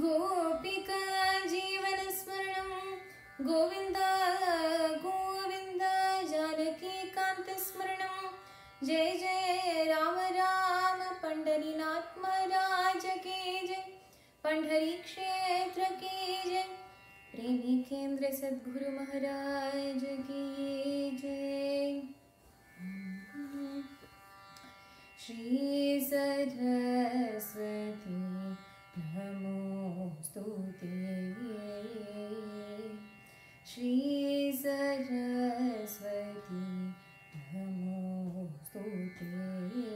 गोपिका जीवनस्मरणं गोविन्द गोविन्द जानकीकान्तस्मरणं जय जय राम राम पण्डरीनाथ महाराज के जय पंढरी क्षेत्र की जय प्रेमी केंद्र सद्गुरु महाराज की जय श्री सरस्वती नमोऽस्तु ते श्री सरस्वती नमोऽस्तु ते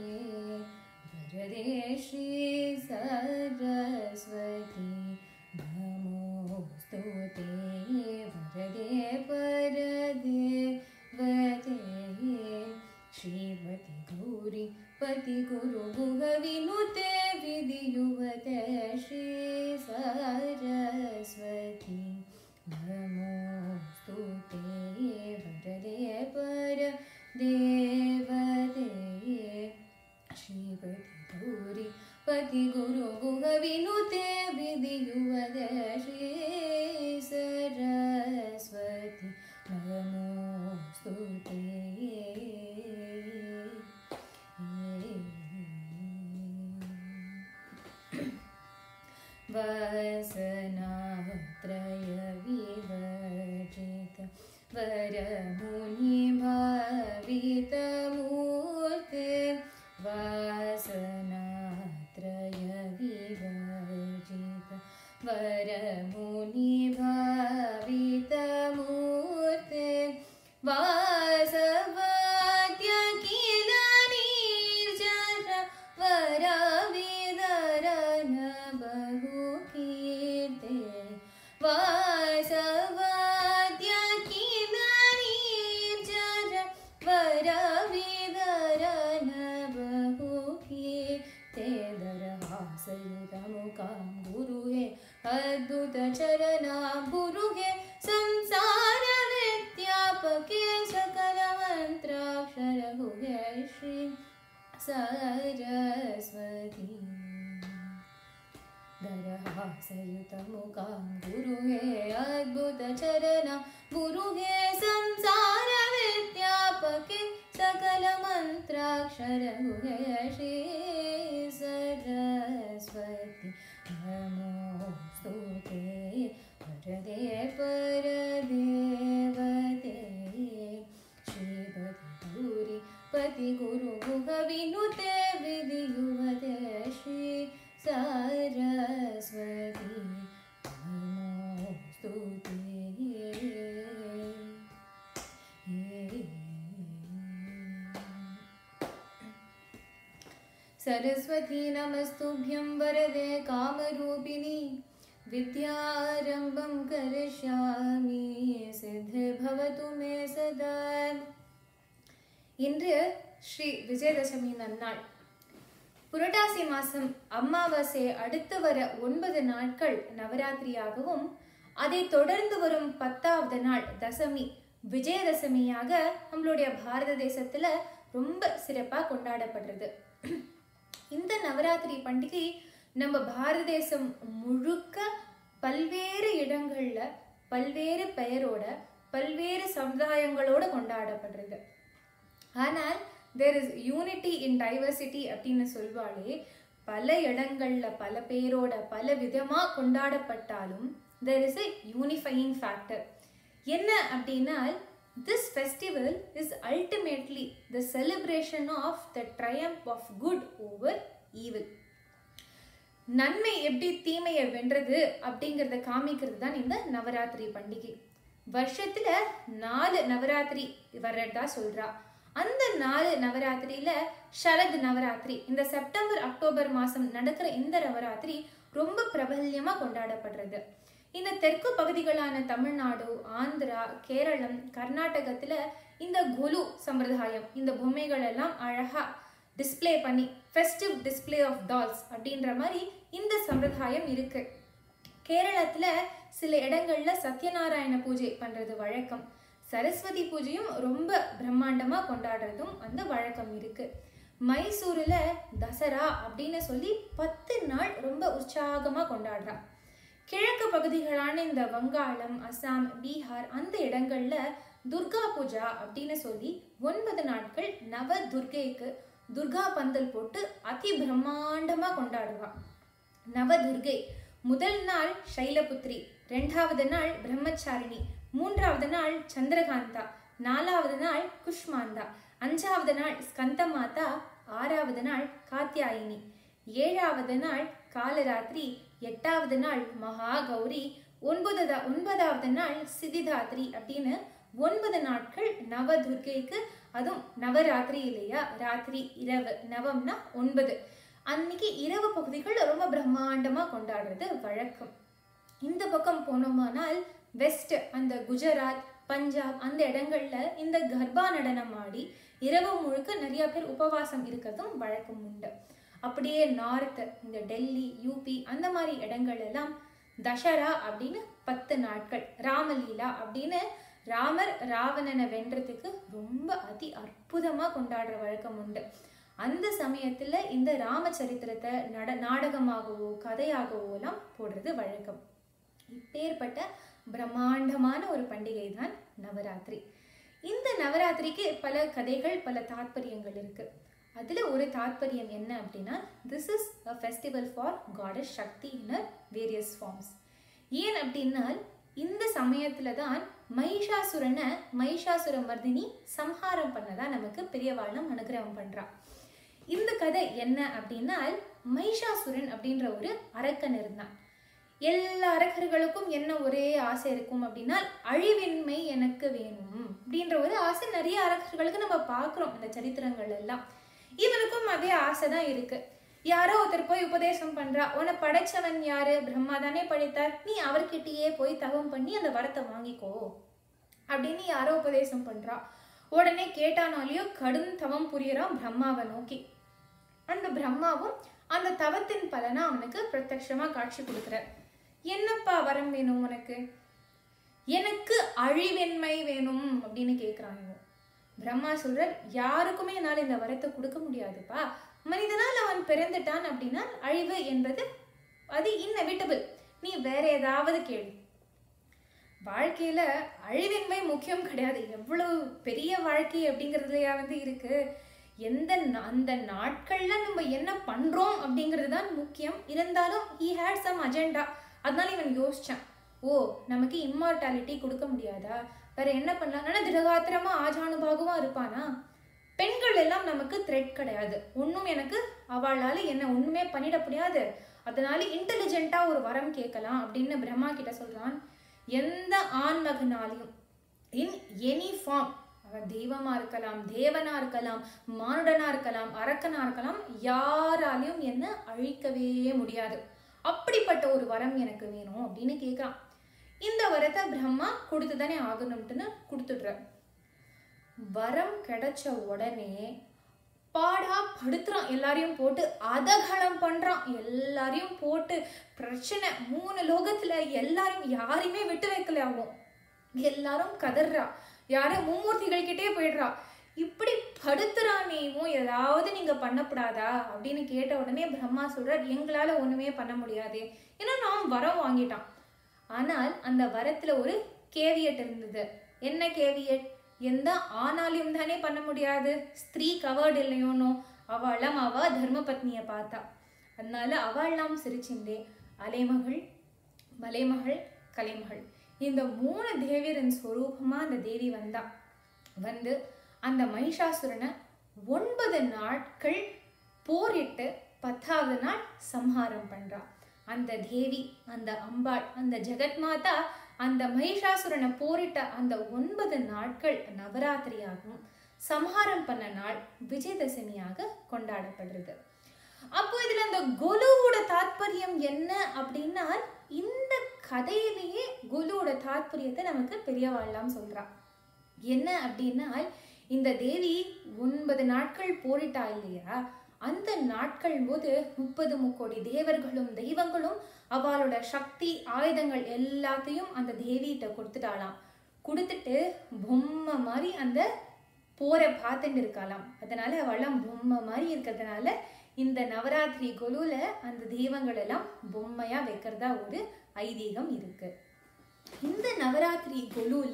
वरदे श्री सरस्वती नमोऽस्तु ते वरदे वरदे वदे श्रीमति गौरी पति गुरु गुह विनुते विधियुवते श्री सरस्वती नमोऽस्तु ते वरदे पर देवदे श्रीपति गौरी पति गुरु गुह विनुते विधियुवते श्री सरस्वती नमोऽस्तु ते वसनात्रयविवर्जित वरमुनिभावितमूर्ते वासनात्रयविवर्जित वरमुनिभावितमूर्ते वासवाद्य किल निर्जर वरविदरन बहुकीर्ते वासवाद्य किल निर्जर वरविदरन बहुकीर्ते दरहासयुतमुखां गुरुहे अद्भुतचरणां गुरुहे संसार विद्यापके सकलमन्त्राक्षरभुगे श्री सरस्वती दरहासयुतमुखां गुरुहे अद्भुतचरणा गुरुहे संसार विद्यापके सकलमन्त्राक्षरभुगे श्री सरस्वती नमोऽस्तु ते वरदे परदेवते श्रीपति गौरी पति गुरु गुह विनुते विधियुवते श्री सरस्वती नमोऽस्तु सरस्वती नमस्तुभ्यं वरदे कामरूपिणी विद्यारम्भं करिष्यामि सिद्धिर्भवतु मे सदा இன்று ஸ்ரீ விஜயதசமி நன்னாள் புரட்டாசி மாசம் அமாவாசை அடுத்து வர ஒன்பது நாட்கள் நவராத்திரியாகவும் அதை தொடர்ந்து வரும் பத்தாவது நாள் தசமி விஜயதசமியாக நம்மளுடைய பாரத தேசத்துல ரொம்ப சிறப்பா கொண்டாடப்படுறது இந்த நவராத்திரி பண்டிகை நம்ம பாரத தேசம் முழுக்க பல்வேறு இடங்கள்ல பல்வேறு பெயரோட பல்வேறு சமுதாயங்களோட கொண்டாடப்படுறது ஆனால் there is unity in diversity அப்படின்னு சொல்வாளே பல இடங்கள்ல பல பேரோட பல விதமா கொண்டாடப்பட்டாலும் there is a unifying factor என்ன அப்படின்னா this festival is ultimately the celebration of the triumph of good over evil நன்மை எப்படி தீமையை வென்றது அப்படிங்கிறத காமிக்கிறது தான் இந்த நவராத்திரி பண்டிகை வருஷத்துல நாலு நவராத்திரி வர்றதா சொல்றா அந்த நாலு நவராத்திரியில சரத் நவராத்திரி இந்த செப்டம்பர் அக்டோபர் மாசம் நடக்கிற இந்த நவராத்திரி ரொம்ப பிரபல்யமா கொண்டாடப்படுறது இந்த தெற்கு பகுதிகளான தமிழ்நாடு ஆந்திரா கேரளம் கர்நாடகத்துல இந்த குலு சம்பிரதாயம் இந்த பொம்மைகள் எல்லாம் அழகா டிஸ்ப்ளே பண்ணி ஃபெஸ்டிவ் டிஸ்ப்ளே ஆஃப் டால்ஸ் அப்படின்ற மாதிரி இந்த சம்பிரதாயம் இருக்கு கேரளத்துல சில இடங்கள்ல சத்யநாராயண பூஜை பண்றது வழக்கம் சரஸ்வதி பூஜையும் ரொம்ப பிரம்மாண்டமா கொண்டாடுறதும் அந்த வழக்கம் இருக்கு மைசூர்ல தசரா அப்படின்னு சொல்லி பத்து நாள் ரொம்ப உற்சாகமா கொண்டாடுறா கிழக்கு பகுதிகளான இந்த வங்காளம் அசாம் பீகார் அந்த இடங்கள்ல துர்கா பூஜா அப்படின்னு சொல்லி ஒன்பது நாட்கள் நவ துர்கைக்கு துர்கா பந்தல் போட்டு அதி பிரம்மாண்டமா கொண்டாடுவா நவதுர்கை முதல் நாள் சைலபுத்ரி ரெண்டாவது நாள் பிரம்மச்சாரிணி மூன்றாவது நாள் சந்திரகாந்தா நாலாவது நாள் குஷ்மாந்தா அஞ்சாவது நாள் ஸ்கந்தமாதா ஆறாவது நாள் காத்தியாயினி ஏழாவது நாள் காலராத்திரி எட்டாவது நாள் மகா கௌரி ஒன்பதா ஒன்பதாவது நாள் சிதிதாத்ரி அப்படின்னு ஒன்பது நாட்கள் நவதுர்கைக்கு அதுவும் நவராத்திரி இல்லையா ராத்திரி இரவு நவம்னா ஒன்பது அன்னைக்கு இரவு பகுதிகள் ரொம்ப பிரம்மாண்டமா கொண்டாடுறது வழக்கம் இந்த பக்கம் போனோமானால் வெஸ்ட் அந்த குஜராத் பஞ்சாப் அந்த இடங்கள்ல இந்த கர்ப்பா நடனம் ஆடி இரவு முழுக்க நிறைய பேர் உபவாசம் இருக்கிறதும் வழக்கம் உண்டு அப்படியே நார்த் இந்த டெல்லி யூபி அந்த மாதிரி இடங்கள் எல்லாம் தசரா அப்படின்னு பத்து நாட்கள் ராமலீலா அப்படின்னு ராமர் ராவணனை வென்றதுக்கு ரொம்ப அதி அற்புதமா கொண்டாடுற வழக்கம் உண்டு அந்த சமயத்துல இந்த ராமச்சரித்திரத்தை நட நாடகமாகவோ கதையாகவோ எல்லாம் போடுறது வழக்கம் இப்பேற்பட்ட பிரம்மாண்டமான ஒரு பண்டிகை தான் நவராத்திரி இந்த நவராத்திரிக்கு பல கதைகள் பல தாத்பரியங்கள் இருக்கு அதுல ஒரு தாத்பரியம் என்ன அப்படின்னா this is a festival for goddess Shakti in various forms ஏன் அப்படின்னா இந்த சமயத்துல தான் மைஷாசுரனை மைஷாசுர மர்தினி சம்ஹாரம் பண்ணதா நமக்கு பெரியவாழ்னம் அனுகிரகம் பண்றா இந்த கதை என்ன அப்படின்னா மைஷாசுரன் அப்படின்ற ஒரு அரக்கன் இருந்தான் எல்லா அரக்கர்களுக்கும் என்ன ஒரே ஆசை இருக்கும் அப்படின்னா அழிவின்மை எனக்கு வேணும் அப்படின்ற ஒரு ஆசை நிறைய அரக்கர்களுக்கு நம்ம பார்க்குறோம் இந்த சரித்திரங்கள் எல்லாம் இவனுக்கும் அதே ஆசை தான் இருக்கு யாரோ ஒருத்தர் போய் உபதேசம் பண்றா உன்னை படைச்சவன் யாரு பிரம்மா தானே படைத்தார் நீ அவர்கிட்டயே போய் தவம் பண்ணி அந்த வரத்தை வாங்கிக்கோ அப்படின்னு யாரோ உபதேசம் பண்றா உடனே கேட்டானாலேயோ கடும் தவம் புரியறான் பிரம்மாவை நோக்கி அந்த பிரம்மாவும் அந்த தவத்தின் பலனா அவனுக்கு பிரத்யட்சமா காட்சி கொடுக்குறார் என்னப்பா வரம் வேணும் உனக்கு எனக்கு அழிவென்மை வேணும் அப்படின்னு கேட்குறாங்க பிரம்மா சொல்றார் யாருக்குமே என்னால் இந்த வரத்தை கொடுக்க முடியாதுப்பா மனிதனால் அவன் பிறந்துட்டான் அப்படின்னா அழிவு என்பது அது இன்னெவிட்டபிள் நீ வேற ஏதாவது கேள்வி வாழ்க்கையில அழிவின்மை முக்கியம் கிடையாது எவ்வளவு பெரிய வாழ்க்கை அப்படிங்கிறதுலயா வந்து இருக்கு எந்த நா- அந்த நாட்கள்ல நம்ம என்ன பண்றோம் அப்படிங்கிறது தான் முக்கியம் இருந்தாலும் ஹி ஹேட் சம் அஜெண்டா அதனால இவன் யோசிச்சான் ஓ நமக்கு இம்மார்டாலிட்டி கொடுக்க முடியாதா வேற என்ன பண்ணலாம் ஆனா திடகாத்திரமா ஆஜானுபாகுவா இருப்பானா பெண்கள் எல்லாம் நமக்கு த்ரெட் கிடையாது ஒன்றும் எனக்கு அவளால என்ன ஒண்ணுமே பண்ணிட முடியாது அதனால இன்டெலிஜென்ட்டா ஒரு வரம் கேட்கலாம் அப்படின்னு பிரம்மா கிட்ட சொல்றான் எந்த ஆண்மகனாலையும் இன் எனி ஃபார்ம் அவன் தெய்வமா இருக்கலாம் தேவனா இருக்கலாம் மானுடனா இருக்கலாம் அரக்கனா இருக்கலாம் யாராலையும் என்ன அழிக்கவே முடியாது அப்படிப்பட்ட ஒரு வரம் எனக்கு வேணும் அப்படின்னு கேட்குறான் இந்த வரத்தை பிரம்மா கொடுத்து தானே ஆகணும்ட்டுன்னு கொடுத்துடுற வரம் கிடைச்ச உடனே பாடா படுத்துறான் எல்லாரையும் போட்டு அதகலம் பண்றான் எல்லாரையும் போட்டு பிரச்சனை மூணு லோகத்துல எல்லாரும் யாரையுமே விட்டு வைக்கல அவன் எல்லாரும் கதறா யாரும் மும்மூர்த்திகள் கிட்டே போயிடுறா இப்படி படுத்துறானேவும் ஏதாவது நீங்க பண்ணக்கூடாதா அப்படின்னு கேட்ட உடனே பிரம்மா சொல்றார் எங்களால ஒண்ணுமே பண்ண முடியாது ஏன்னா நாம் வரம் வாங்கிட்டான் ஆனால் அந்த வரத்துல ஒரு கேவியட் இருந்தது என்ன கேவியட் எந்த ஆணாலையும் தானே பண்ண முடியாது ஸ்திரீ கவர்டு இல்லையோனோ அவளாம் அவ தர்ம பத்னியை பார்த்தா அதனால அவள்லாம் சிரிச்சுண்டே அலைமகள் மலைமகள் கலைமகள் இந்த மூணு தேவியரின் ஸ்வரூபமா அந்த தேவி வந்தா வந்து அந்த மகிஷாசுரனை ஒன்பது நாட்கள் போரிட்டு பத்தாவது நாள் சம்ஹாரம் பண்றா அந்த தேவி அந்த அம்பாள் அந்த ஜெகத்மாதா அந்த மகிஷாசுரனை போரிட்ட அந்த ஒன்பது நாட்கள் நவராத்திரியாகவும் சம்ஹாரம் பண்ண நாள் விஜயதசமியாக கொண்டாடப்படுறது அப்போ இதுல அந்த கொலுவோட தாத்பரியம் என்ன அப்படின்னா இந்த கதையிலேயே கொலுவோட தாத்பரியத்தை நமக்கு பெரியவாள்லாம் சொல்றா என்ன அப்படின்னா இந்த தேவி ஒன்பது நாட்கள் போரிட்டா இல்லையா அந்த நாட்கள் போது முப்பது முக்கோடி தேவர்களும் தெய்வங்களும் அவளோட சக்தி ஆயுதங்கள் எல்லாத்தையும் அந்த தேவிகிட்ட கொடுத்துட்டாளாம் கொடுத்துட்டு பொம்மை மாதிரி அந்த போரை பார்த்துட்டு இருக்காளாம் அதனால அவளாம் பொம்மை மாதிரி இருக்கிறதுனால இந்த நவராத்திரி கொலுல அந்த தெய்வங்கள் எல்லாம் பொம்மையா வைக்கிறதா ஒரு ஐதீகம் இருக்கு இந்த நவராத்திரி கொலுல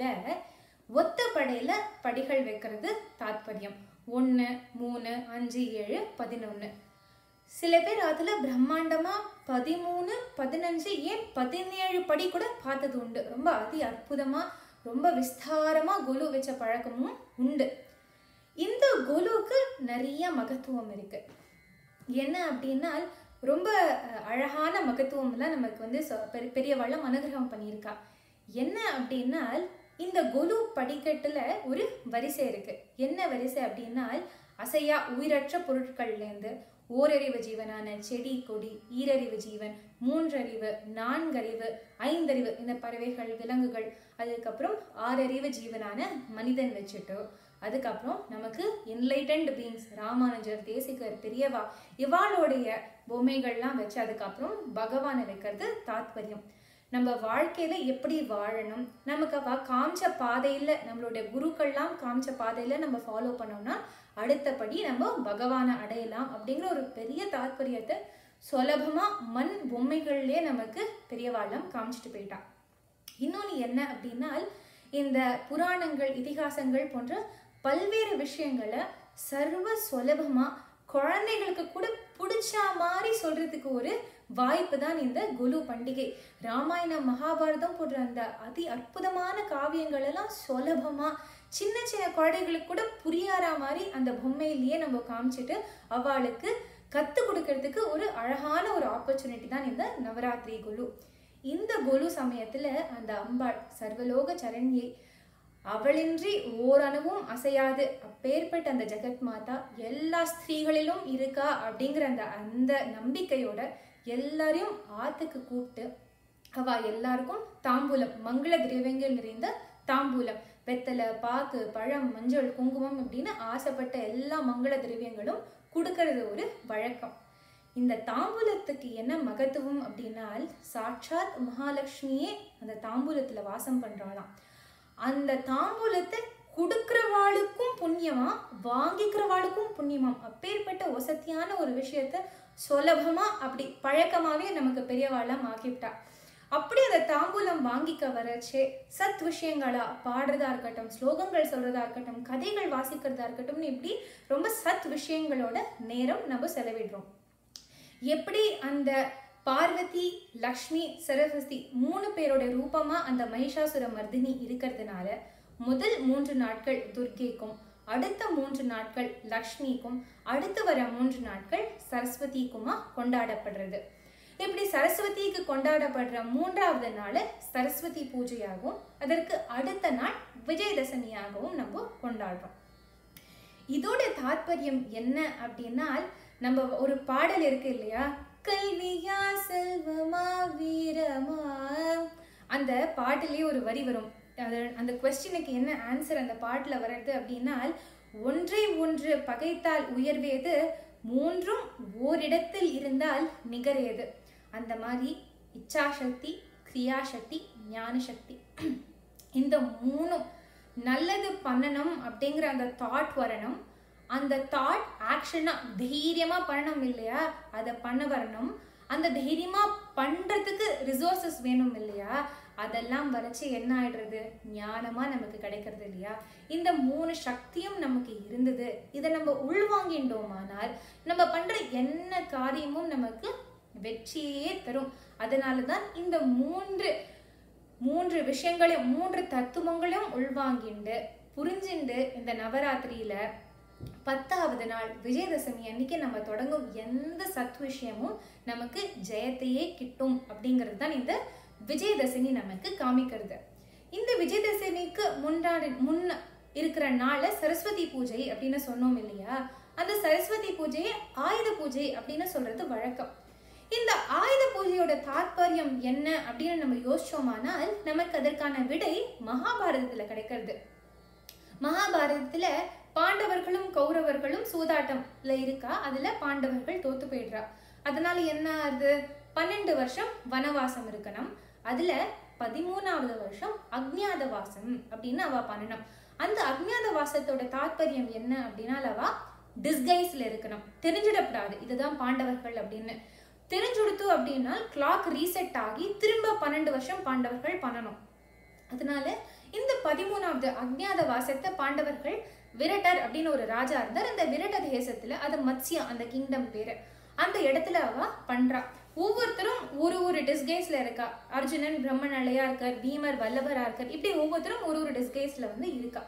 ஒத்த படையில படிகள் வைக்கிறது தாத்பரியம் ஒன்று மூணு அஞ்சு ஏழு பதினொன்று சில பேர் அதுல பிரம்மாண்டமா பதிமூணு பதினஞ்சு ஏன் பதினேழு படி கூட பார்த்தது உண்டு ரொம்ப அதி அற்புதமா ரொம்ப விஸ்தாரமா கொலு வச்ச பழக்கமும் உண்டு இந்த கொலுவுக்கு நிறைய மகத்துவம் இருக்கு என்ன அப்படின்னா ரொம்ப அஹ், அழகான மகத்துவம்லாம் நமக்கு வந்து சொ- பெரிய- பெரியவாள்லாம் அனுகிரகம் பண்ணியிருக்கா என்ன அப்படின்னா இந்த கொலு படிக்கட்டுல ஒரு வரிசை இருக்கு என்ன வரிசை அப்படின்னா அசையா உயிரற்ற பொருட்கள்லேருந்து ஓரறிவு ஜீவனான செடி கொடி ஈரறிவு ஜீவன் மூன்றறிவு நான்கறிவு ஐந்தறிவு இந்த பறவைகள் விலங்குகள் அதுக்கப்புறம் ஆறறிவு ஜீவனான மனிதன் வச்சுட்டு அதுக்கப்புறம் நமக்கு என்லைட்டன்ட் பீங்ஸ் ராமானுஜர் தேசிகர் பெரியவா இவாளுடைய பொம்மைகள்லாம் வச்சு அதுக்கப்புறம் பகவானை வைக்கிறது தாத்பரியம் நம்ம வாழ்க்கையில எப்படி வாழணும் நமக்கு அவ காமிச்ச பாதையில நம்மளுடைய குருக்கள்லாம் காமிச்ச பாதையில நம்ம ஃபாலோ பண்ணோம்னா அடுத்தபடி நம்ம பகவானை அடையலாம் அப்படிங்கிற ஒரு பெரிய தாத்பரியத்தை சுலபமா மண் பொம்மைகள்லயே நமக்கு பெரியவாళ్ళம் காமிச்சிட்டு போயிட்டா இன்னொன்று என்ன அப்படின்னா இந்த புராணங்கள் இதிகாசங்கள் போன்ற பல்வேறு விஷயங்களை சர்வ சுலபமா குழந்தைகளுக்கு கூட பிடிச்ச மாதிரி சொல்றதுக்கு ஒரு வாய்ப்பு தான் இந்த குலு பண்டிகை ராமாயணம் மகாபாரதம் போன்ற அந்த அதி அற்புதமான காவியங்கள் எல்லாம் சுலபமா சின்ன சின்ன குழந்தைகளுக்கு கூட புரியாத மாதிரி அந்த பொம்மையிலேயே நம்ம காமிச்சிட்டு அவளுக்கு கத்து கொடுக்கறதுக்கு ஒரு அழகான ஒரு ஆப்பர்ச்சுனிட்டி தான் இந்த நவராத்திரி குலு இந்த குலு சமயத்துல அந்த அம்பாள் சர்வலோக சரண்யை அவளின்றி ஓரணுவும் அசையாது அப்பேற்பட்ட அந்த ஜெகத் மாதா எல்லா ஸ்திரீகளிலும் இருக்கா அப்படிங்கிற அந்த அந்த நம்பிக்கையோட எல்லாரையும் ஆத்துக்கு கூப்பிட்டு அவ எல்லாருக்கும் தாம்பூலம் மங்கள திரவியங்கள் நிறைந்த தாம்பூலம் வெத்தலை பாக்கு பழம் மஞ்சள் குங்குமம் அப்படின்னு ஆசைப்பட்ட எல்லா மங்கள திரவியங்களும் கொடுக்கறது ஒரு வழக்கம் இந்த தாம்பூலத்துக்கு என்ன மகத்துவம் அப்படின்னால் சாட்சாத் மகாலட்சுமியே அந்த தாம்பூலத்துல வாசம் பண்றாளாம் அந்த தாம்பூலத்தை கொடுக்கிறவாளுக்கும் புண்ணியமா வாங்கிக்கிறவாளுக்கும் புண்ணியமாம் அப்பேற்பட்ட ஒசத்தியான ஒரு விஷயத்த சுலபமா அப்படி பழக்கமாவே நமக்கு பெரியவாளாம் ஆக்கிவிட்டா அப்படி அந்த தாம்பூலம் வாங்கிக்க வரச்சே சத் விஷயங்களா பாடுறதா இருக்கட்டும் ஸ்லோகங்கள் சொல்றதா இருக்கட்டும் கதைகள் வாசிக்கிறதா இருக்கட்டும்னு இப்படி ரொம்ப சத் விஷயங்களோட நேரம் நம்ம செலவிடுறோம் எப்படி அந்த பார்வதி லக்ஷ்மி சரஸ்வதி மூணு பேரோட ரூபமா அந்த மகிஷாசுர மர்தினி இருக்கிறதுனால முதல் மூன்று நாட்கள் துர்கைக்கும் அடுத்த மூன்று நாட்கள் லக்ஷ்மிக்கும் அடுத்து வர மூன்று நாட்கள் சரஸ்வதிக்குமா கொண்டாடப்படுறது இப்படி சரஸ்வதிக்கு கொண்டாடப்படுற மூன்றாவது நாள் சரஸ்வதி பூஜையாகவும் அதற்கு அடுத்த நாள் விஜயதசமியாகவும் நம்ம கொண்டாடுறோம் இதோட தாத்பரியம் என்ன அப்படின்னா நம்ம ஒரு பாடல் இருக்கு இல்லையா கல்வியா செல்வமா வீரமா அந்த பாட்டிலேயே ஒரு வரி வரும் அது அந்த கொஸ்டினுக்கு என்ன ஆன்சர் அந்த பாட்டில் வர்றது அப்படின்னா ஒன்றை ஒன்று பகைத்தால் உயர்வேது மூன்றும் ஓரிடத்தில் இருந்தால் நிகரேது அந்த மாதிரி இச்சாசக்தி கிரியாசக்தி ஞானசக்தி இந்த மூணும் நல்லது பண்ணணும் அப்படிங்கிற அந்த தாட் வரணும் அந்த தாட் ஆக்ஷனா தைரியமா பண்ணணும் இல்லையா அதை பண்ண வரணும் அந்த தைரியமா பண்றதுக்கு ரிசோர்சஸ் வேணும் இல்லையா அதெல்லாம் வரைச்சு என்ன ஆயிடுறது ஞானமா நமக்கு கிடைக்கிறது இல்லையா இந்த மூணு சக்தியும் நமக்கு இருந்தது இதை நம்ம உள்வாங்கிட்டோமானால் நம்ம பண்ற என்ன காரியமும் நமக்கு வெற்றியே தரும் அதனால தான் இந்த மூன்று மூன்று விஷயங்களையும் மூன்று தத்துவங்களையும் உள்வாங்கிண்டு புரிஞ்சுண்டு இந்த நவராத்திரியில பத்தாவது நாள் விஜயதசமி அன்னைக்கு நம்ம தொடங்கும் எந்த சத் விஷயமும் நமக்கு ஜெயத்தையே கிட்டும் அப்படிங்கிறது தான் இந்த விஜயதசமி நமக்கு காமிக்கிறது இந்த விஜயதசமிக்கு முன்னாடி முன்ன இருக்கிற நாளை சரஸ்வதி பூஜை அப்படின்னு சொன்னோம் இல்லையா அந்த சரஸ்வதி பூஜையை ஆயுத பூஜை அப்படின்னு சொல்றது வழக்கம் இந்த ஆயுத பூஜையோட தாத்பரியம் என்ன அப்படின்னு நம்ம யோசிச்சோமானால் நமக்கு அதற்கான விடை மகாபாரதத்துல கிடைக்கிறது மகாபாரதத்துல பாண்டவர்களும் கௌரவர்களும் சூதாட்டம்ல இருக்கா அதுல பாண்டவர்கள் தோத்து போயிடுறா அதனால என்ன ஆகுது பன்னெண்டு வருஷம் வனவாசம் இருக்கணும் அதுல பதிமூணாவது வருஷம் அக்ஞாத வாசம் அப்படின்னு அவ பண்ணணும் அந்த அக்ஞாத வாசத்தோட தாத்பரியம் என்ன அப்படின்னா அவ டிஸ்கைஸ்ல இருக்கணும் தெரிஞ்சிடக்கூடாது இதுதான் பாண்டவர்கள் அப்படின்னு தெரிஞ்சுடுத்து அப்படின்னா கிளாக் ரீசெட் ஆகி திரும்ப பன்னெண்டு வருஷம் பாண்டவர்கள் பண்ணணும் அதனால இந்த பதிமூணாவது அக்ஞாத வாசத்தை பாண்டவர்கள் விரட்டர் அப்படின்னு ஒரு ராஜா இருந்தார் அந்த விரட்ட தேசத்துல அது மத்ஸ்யா அந்த கிங்டம் பேரு அந்த இடத்துல அவ பண்றா ஒவ்வொருத்தரும் ஒரு ஒரு டிஸ்கைஸ்ல இருக்கா அர்ஜுனன் பிரம்மநலையா இருக்கார் பீமர் வல்லபரா இருக்கார் இப்படி ஒவ்வொருத்தரும் ஒரு ஒரு டிஸ்கைஸ்ல வந்து இருக்கா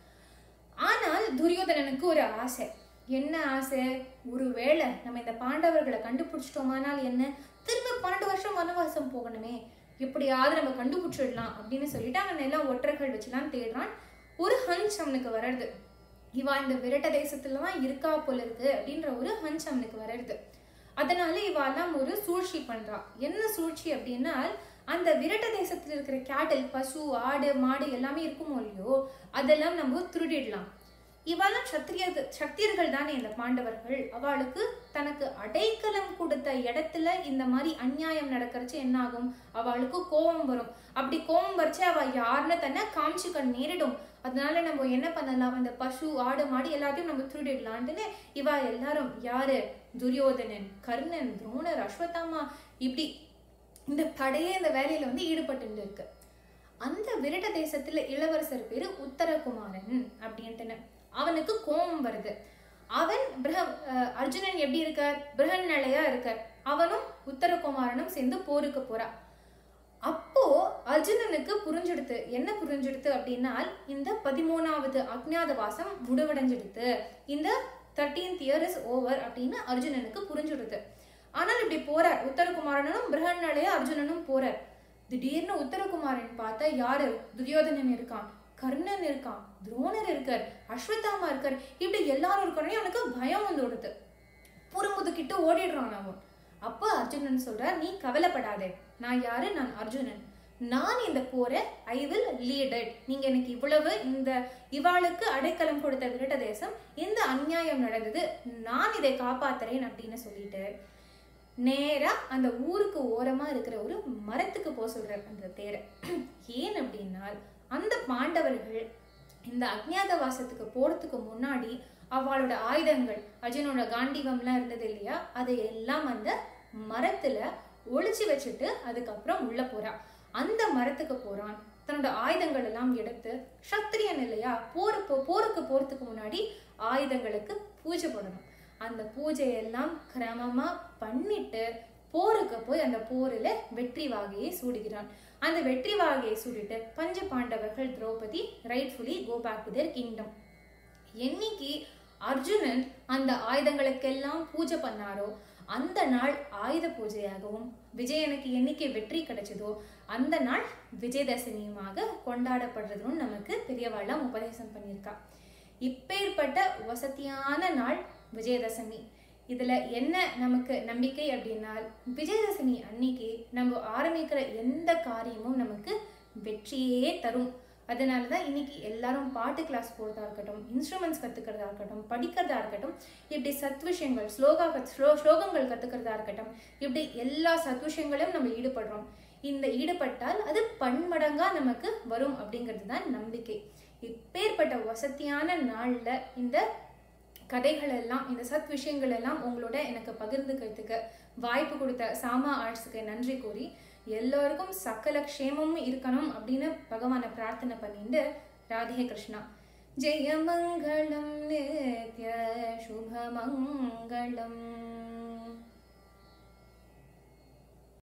ஆனால் துரியோதனனுக்கு ஒரு ஆசை என்ன ஆசை ஒருவேளை நம்ம இந்த பாண்டவர்களை கண்டுபிடிச்சிட்டோமானால் என்ன திரும்ப பன்னெண்டு வருஷம் வனவாசம் போகணுமே எப்படியாவது நம்ம கண்டுபிடிச்சிடலாம் அப்படின்னு சொல்லிட்டு அவன் எல்லாம் ஒற்றர்கள் வச்சுலாம் தேடுறான் ஒரு ஹன்ச் அவனுக்கு வர்றது இவா இந்த விரட்ட தேசத்துல தான் இருக்கா போல இருக்கு அப்படின்ற ஒரு ஹன்ச் அவனுக்கு வர்றது அதனால இவாலாம் ஒரு சூழ்ச்சி பண்றா என்ன சூழ்ச்சி அப்படின்னா அந்த விரட்ட தேசத்துல இருக்கிற கேட்டல் பசு ஆடு மாடு எல்லாமே இருக்குமோ இல்லையோ அதெல்லாம் நம்ம திருடிடலாம் இவெல்லாம் சத்திரிய சத்தியர்கள் தானே இந்த பாண்டவர்கள் அவளுக்கு தனக்கு அடைக்கலம் கொடுத்த இடத்துல இந்த மாதிரி அநியாயம் நடக்கிறச்சு என்ன ஆகும் அவளுக்கு கோபம் வரும் அப்படி கோபம் வரைச்சு அவ யாருன்னு தன்னை காமிச்சுக்க நேரிடும் அதனால நம்ம என்ன பண்ணலாம் அந்த பசு ஆடு மாடு எல்லாத்தையும் நம்ம திருடிடலான்ட்டுன்னு இவ எல்லாரும் யாரு துரியோதனன் கர்ணன் துரோணர் அஸ்வத்தாமா இப்படி இந்த படையே இந்த வேலையில வந்து ஈடுபட்டு இருக்கு அந்த விரட்ட தேசத்துல இளவரசர் பேரு உத்தரகுமாரன் அப்படின்ட்டுன்னு அவனுக்கு கோபம் வருது அவன் பிரக அஹ் அர்ஜுனன் எப்படி இருக்கார் பிரகநலையா இருக்கார் அவனும் உத்தரகுமாரனும் சேர்ந்து போருக்கு போறா அப்போ அர்ஜுனனுக்கு புரிஞ்சிடுத்து என்ன புரிஞ்சிடுத்து அப்படின்னா இந்த பதிமூணாவது அக்ஞாதவாசம் முடிவடைஞ்சிடுத்து இந்த தேர்ட்டீன்த் இயர் இஸ் ஓவர் அப்படின்னு அர்ஜுனனுக்கு புரிஞ்சிடுது ஆனால் இப்படி போறார் உத்தரகுமாரனும் பிரகநலையா அர்ஜுனனும் போறார் திடீர்னு உத்தரகுமாரன் பார்த்தா யாரு துரியோதனன் இருக்கான் கர்ணன் இருக்கான் துரோணர் இருக்கார் அஸ்வத்தாமா இருக்கார் இப்படி எல்லாரும் இருக்கணும் அவனுக்கு பயம் வந்து கொடுத்து புறமுதுக்கிட்டு ஓடிடுறான் அவன் அப்போ அர்ஜுனன் சொல்றார் நீ கவலைப்படாதே நான் யாரு நான் அர்ஜுனன் நான் இந்த போரை ஐ வில் லீட் இட் நீங்க எனக்கு இவ்வளவு இந்த இவாளுக்கு அடைக்கலம் கொடுத்த விரட்ட தேசம் இந்த அநியாயம் நடந்தது நான் இதை காப்பாத்துறேன் அப்படின்னு சொல்லிட்டு நேரா அந்த ஊருக்கு ஓரமா இருக்கிற ஒரு மரத்துக்கு போக சொல்றார் அந்த தேரை ஏன் அப்படின்னா அந்த பாண்டவர்கள் இந்த அக்ஞாத வாசத்துக்கு போறதுக்கு முன்னாடி அவளோட ஆயுதங்கள் அர்ஜுனோட காண்டிவம்லாம் இருந்தது இல்லையா அதை எல்லாம் அந்த மரத்துல ஒளிச்சு வச்சுட்டு அதுக்கப்புறம் உள்ள போறா அந்த மரத்துக்கு போறான் தன்னோட ஆயுதங்கள் எல்லாம் எடுத்து சத்திரியன் இல்லையா போரு போ- போருக்கு போறதுக்கு முன்னாடி ஆயுதங்களுக்கு பூஜை பண்ணணும் அந்த பூஜையெல்லாம் கிரமமா பண்ணிட்டு போருக்கு போய் அந்த போரில் வெற்றி வாகையை சூடுகிறான் அந்த வெற்றி வாகையை சூடிட்டு பஞ்ச பாண்டவர்கள் Draupadi rightfully go back to their kingdom என்னைக்கு அர்ஜுனன் அந்த ஆயுதங்களுக்கெல்லாம் பூஜை பண்ணாரோ அந்த நாள் ஆயுத பூஜையாகவும் விஜயனுக்கு என்னைக்கு வெற்றி கிடைச்சதோ அந்த நாள் விஜயதசமியுமாக கொண்டாடப்படுறதுன்னு நமக்கு பெரியவாள்லாம் உபதேசம் பண்ணியிருக்கா இப்பேற்பட்ட வசதியான நாள் விஜயதசமி இதுல என்ன நமக்கு நம்பிக்கை அப்படின்னா விஜயதசமி அன்னைக்கு நம்ம ஆரம்பிக்கிற எந்த காரியமும் நமக்கு வெற்றியே தரும் அதனால தான் இன்னைக்கு எல்லாரும் பாட்டு கிளாஸ் போகிறதா இருக்கட்டும் இன்ஸ்ட்ருமெண்ட்ஸ் கற்றுக்கிறதா இருக்கட்டும் படிக்கிறதா இருக்கட்டும் இப்படி சத் விஷயங்கள் ஸ்லோகா கத் ஸ்லோ ஸ்லோகங்கள் கற்றுக்கிறதா இருக்கட்டும் இப்படி எல்லா சத் விஷயங்களையும் நம்ம ஈடுபடுறோம் இந்த ஈடுபட்டால் அது பன்மடங்கா நமக்கு வரும் அப்படிங்கிறது தான் நம்பிக்கை இப்பேற்பட்ட வசதியான நாள்ல இந்த கதைகள் எல்லாம் இந்த சத் விஷயங்கள் எல்லாம் உங்களோட எனக்கு பகிர்ந்துக்கிறதுக்கு வாய்ப்பு கொடுத்த சாமா ஆர்ட்ஸுக்கு நன்றி கூறி எல்லோருக்கும் சகல க்ஷேமமும் இருக்கணும் அப்படின்னு பகவானை பிரார்த்தனை பண்ணிட்டு ராதே கிருஷ்ணா ஜெயமங்களம் நித்ய சுபமங்களம்